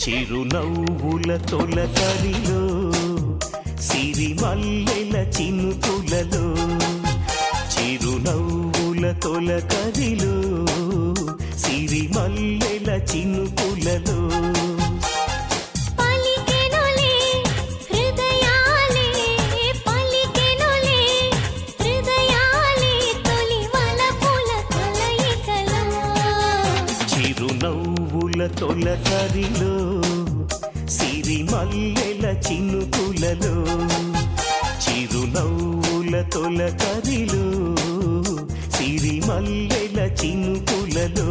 చిరునవ్వుల తొలకరిలో సిరిమల్లెల చినుకులలో చిరునవ్వుల తొలకరిలో సిరిమల్లెల చినుకులలో పలికెనులే హృదయాలే పలికెనులే హృదయాలే తొలి వలపుల కలయికలో చిరునవ్వుల తొలకరిలో సిరిమల్లెల చినుకులలో చిరునవ్వుల తొలకరిలో సిరిమల్లెల చినుకులలో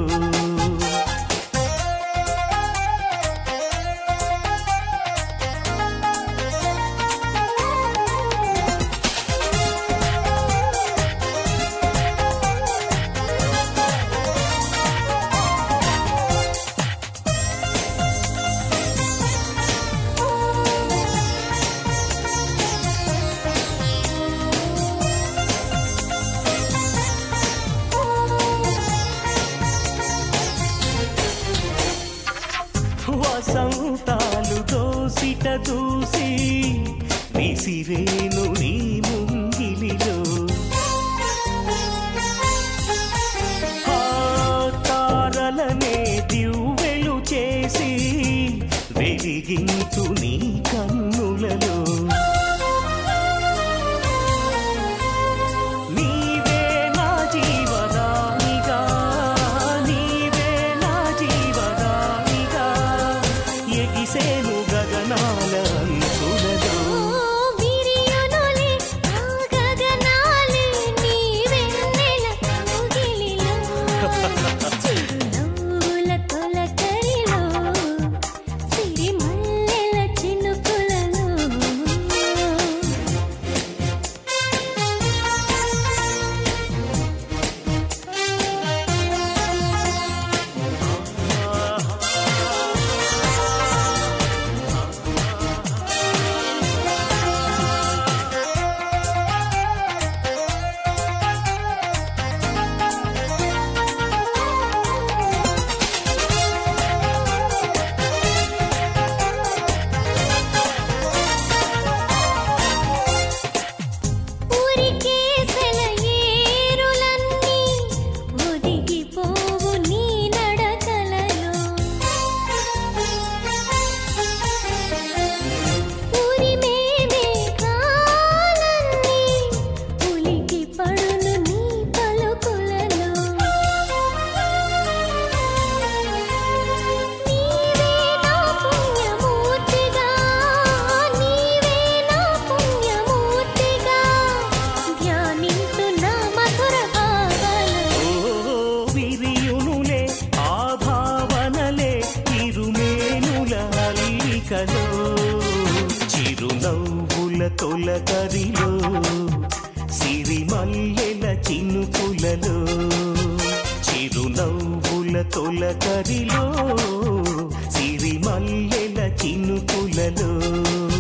వసంతాలు దోసిట దూసి విసిరేను నీ ముంగిలిలో ఆ తారలనే దివ్వెలు చేసి వెలిగించు నీ కన్నులలో నీవే నా జీవదానిగా నీవే నా జీవదానిగా ఎగిసేను గగనాల అంచులలో విరియునులే ఆ గగనాలే నీ వెన్నెల కౌగిలిలో చిరునవ్వుల తొలకరిలో సిరిమల్లెల చినుకులలో ఊరికేసల ఏరులన్నీ ఒదిగిపోవు నీ నడకలలో ఊరిమేమే కాలన్నీ ఉలికి పడును నీ పలుకులలో నీవే నా పుణ్యమూర్తిగా నీవే నా పుణ్యమూర్తిగా ధ్యానింతు నా మధుర భావనలో ఓ విరియునులే ఆ భావనలే ఇరుమేనుల అల్లికలో చిరునవ్వుల తొలకరిలో సిరిమల్లెల చినుకులలో చిరునవ్వుల తొలకరిలో సిరిమల్లెల చినుకులలో